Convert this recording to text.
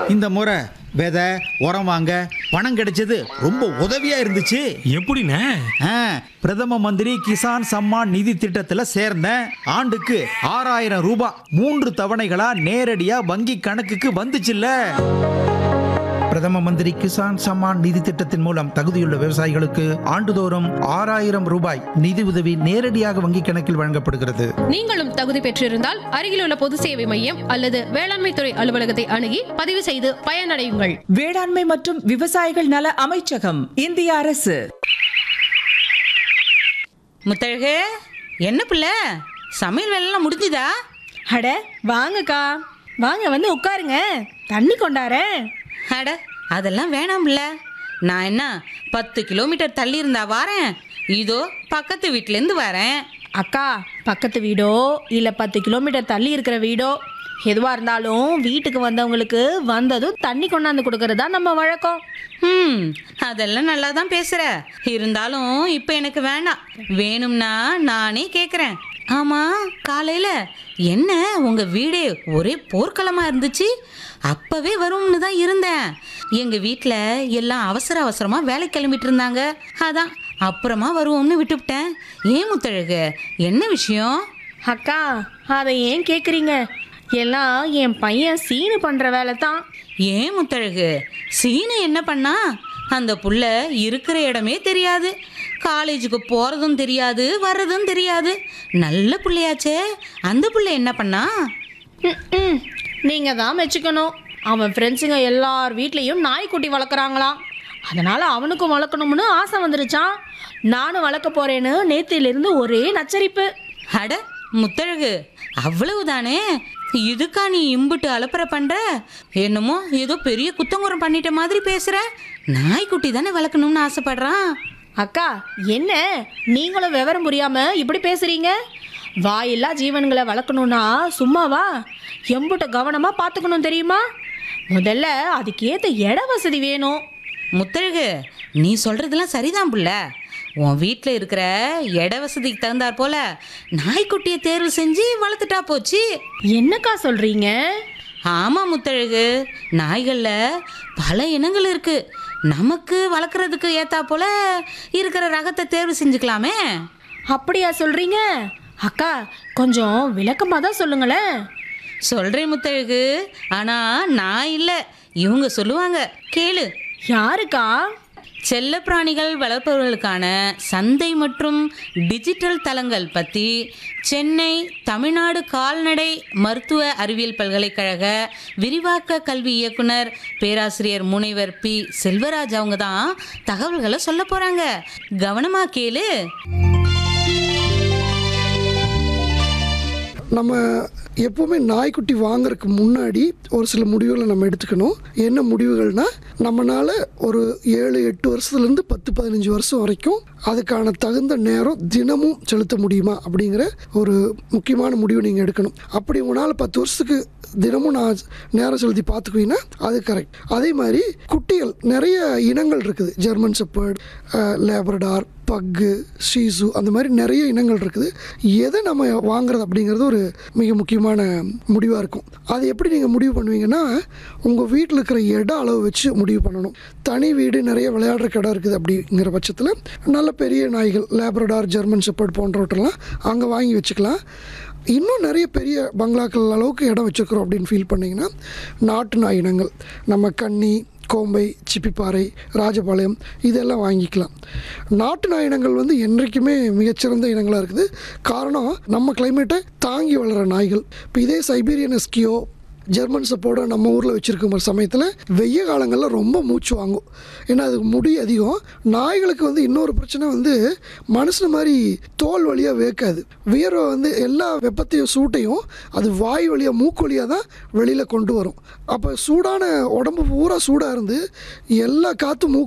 இந்த முறை விதை உரம் வாங்க பணம் கிடைச்சது ரொம்ப உதவியா இருந்துச்சு எப்படிண்ணே ஆ, பிரதம மந்திரி கிசான் சம்மான் நிதி திட்டத்துல சேர்ந்தேன் ஆண்டுக்கு ஆறாயிரம் ரூபாய் மூன்று தவணைகளா நேரடியா வங்கி கணக்குக்கு வந்துச்சுல்ல பிரதம மந்திரி கிசான் சம்மான் நிதி திட்டத்தின் மூலம் தகுதியுள்ள விவசாயிகளுக்கு ஆண்டுதோறும் ஆறாயிரம் ரூபாய் நிதி உதவி நேரடியாக வங்கிக் கணக்கில் வழங்கப்படுகிறது நீங்களும் தகுதி பெற்றிருந்தால் அருகிலுள்ள பொது சேவை மையம் அல்லது வேளாண்மை துறை அலுவலகத்தை அணுகி பதிவு செய்து பயனடையுங்கள் வேளாண்மை மற்றும் விவசாயிகள் நல அமைச்சகம் இந்திய அரசு முத்தழகு என்ன பிள்ளை சமையல் வேலைலாம் முடிஞ்சுதா அட வாங்கக்கா வாங்க வந்து உட்காருங்க தண்ணி கொண்டாரேன் அட அதெல்லாம் வேணாம் பிள்ளை நான் என்ன பத்து கிலோமீட்டர் தள்ளி இருந்தா வாரேன் இதோ பக்கத்து வீட்டிலேருந்து வரேன் அக்கா பக்கத்து வீடோ இல்லை பத்து கிலோமீட்டர் தள்ளி இருக்கிற வீடோ எதுவாக இருந்தாலும் வீட்டுக்கு வந்தவங்களுக்கு வந்ததும் தண்ணி கொண்டாந்து கொடுக்கறது தான் நம்ம வழக்கம் ம் அதெல்லாம் நல்லா தான் பேசுற இருந்தாலும் இப்போ எனக்கு வேண்டாம் வேணும்னா நானே கேட்குறேன் ஆமாம் காலையில் என்ன உங்கள் வீடே ஒரே போர்க்களமா இருந்துச்சு அப்போவே வரும்னு தான் இருந்தேன் எங்கள் வீட்டில் எல்லாம் அவசர அவசரமாக வேலை கிளம்பிட்டு இருந்தாங்க அதான் அப்புறமா வருவோம்னு விட்டுவிட்டேன் ஏன் முத்தழகு என்ன விஷயம் அக்கா அதை ஏன் கேட்குறீங்க எல்லாம் என் பையன் சீனு பண்ணுற வேலை தான் ஏன் முத்தழகு சீனு என்ன பண்ணா அந்த புள்ள இருக்கிற இடமே தெரியாது காலேஜுக்கு போகிறதும் தெரியாது வர்றதும் தெரியாது நல்ல புள்ளையாச்சே அந்த புள்ள என்ன பண்ணா ம் நீங்கள் தான் மெச்சுக்கணும் அவன் ஃப்ரெண்ட்ஸுங்க எல்லார் வீட்லேயும் நாய்க்குட்டி வளர்க்குறாங்களாம் அதனால் அவனுக்கும் வளர்க்கணும்னு ஆசை வந்துருச்சான் நானும் வளர்க்க போகிறேன்னு நேத்திலிருந்து ஒரே நச்சரிப்பு அட முத்தழகு அவ்வளவுதானே இதுக்கா நீ இம்புட்டு அலப்பற பண்ற என்னமோ ஏதோ பெரிய குத்தங்குறம் பண்ணிட்ட மாதிரி பேசுற நாய்க்குட்டி தானே வளர்க்கணும்னு ஆசைப்படுறான் அக்கா என்ன நீங்களும் விவரம் புரியாம இப்படி பேசுறீங்க வாயில்லா ஜீவன்களை வளர்க்கணும்னா சும்மாவா எம்புட்ட கவனமா பார்த்துக்கணும் தெரியுமா முதல்ல அதுக்கேற்ற இட வசதி வேணும் முத்தழகு நீ சொல்றதெல்லாம் சரிதான் புள்ள உன் வீட்டில் இருக்கிற இட வசதிக்கு தகுந்தாற் போல நாய்க்குட்டியை தேர்வு செஞ்சு வளர்த்துட்டா போச்சு என்னக்கா சொல்றீங்க ஆமாம் முத்தழகு நாய்களில் பல இனங்கள் இருக்கு நமக்கு வளர்க்குறதுக்கு ஏத்தா போல இருக்கிற ரகத்தை தேர்வு செஞ்சுக்கலாமே அப்படியா சொல்றீங்க அக்கா கொஞ்சம் விளக்கமாக தான் சொல்லுங்களேன் சொல்கிறேன் முத்தழகு ஆனால் நான் இல்லை இவங்க சொல்லுவாங்க கேளு யாருக்கா செல்லப்பிராணிகள் வளர்ப்பவர்களுக்கான சந்தை மற்றும் டிஜிட்டல் தளங்கள் பற்றி சென்னை தமிழ்நாடு கால்நடை மருத்துவ அறிவியல் பல்கலைக்கழக விரிவாக்க கல்வி இயக்குனர் பேராசிரியர் முனைவர் பி செல்வராஜ் அவங்க தான் தகவல்களை சொல்ல போகிறாங்க கவனமாக கேளு நம்ம எப்போவுமே நாய்க்குட்டி வாங்குறதுக்கு முன்னாடி ஒரு சில முடிவுகளை நம்ம எடுத்துக்கணும் என்ன முடிவுகள்னா நம்மனால ஒரு ஏழு எட்டு வருஷத்துலேருந்து பத்து பதினஞ்சு வருஷம் வரைக்கும் அதுக்கான தகுந்த நேரம் தினமும் செலுத்த முடியுமா அப்படிங்கிற ஒரு முக்கியமான முடிவு நீங்கள் எடுக்கணும் அப்படி உங்களால் பத்து வருஷத்துக்கு தினமும் நான் நேரம் செலுத்தி பார்த்துக்குவீங்கன்னா அது கரெக்ட் அதே மாதிரி குட்டிகள் நிறைய இனங்கள் இருக்குது ஜெர்மன் செப்பர்ட் லேபரடார் பக்கு ஷீசு அந்த மாதிரி நிறைய இனங்கள் இருக்குது எதை நம்ம வாங்குறது அப்படிங்கிறது ஒரு மிக முக்கியமான முடிவாக இருக்கும் அது எப்படி நீங்கள் முடிவு பண்ணுவீங்கன்னா உங்கள் வீட்டில் இருக்கிற இட அளவு வச்சு முடிவு பண்ணணும் தனி வீடு நிறைய விளையாடுற இடம் இருக்குது அப்படிங்கிற பட்சத்தில் நல்ல பெரிய நாய்கள் லேப்ரடார் ஜெர்மன் செப்பர்ட் போன்றவற்றெல்லாம் அங்கே வாங்கி வச்சுக்கலாம் இன்னும் நிறைய பெரிய பங்களாக்கள் அளவுக்கு இடம் வச்சுருக்குறோம் அப்படின்னு ஃபீல் பண்ணிங்கன்னா நாட்டு நாய் இனங்கள் நம்ம கன்னி கோம்பை சிப்பிப்பாறை ராஜபாளையம் இதெல்லாம் வாங்கிக்கலாம் நாட்டு நாய் இனங்கள் வந்து என்றைக்குமே மிகச்சிறந்த இனங்களாக இருக்குது காரணம் நம்ம கிளைமேட்டை தாங்கி வளர நாய்கள் இப்போ இதே சைபீரியன் எஸ்கியோ ஜெர்மன் சப்போர்ட்டை நம்ம ஊரில் வச்சுருக்க சமயத்தில் வெய்ய காலங்களில் ரொம்ப மூச்சு வாங்கும் ஏன்னா அதுக்கு முடி அதிகம் நாய்களுக்கு வந்து இன்னொரு பிரச்சனை வந்து மனுஷன மாதிரி தோல் வழியாக வேக்காது வியர்வை வந்து எல்லா வெப்பத்தையும் சூட்டையும் அது வாய் வழியாக மூக்கு வழியாக தான் வெளியில் கொண்டு வரும் அப்போ சூடான உடம்பு பூரா சூடாக இருந்து எல்லா காற்று மூக்கு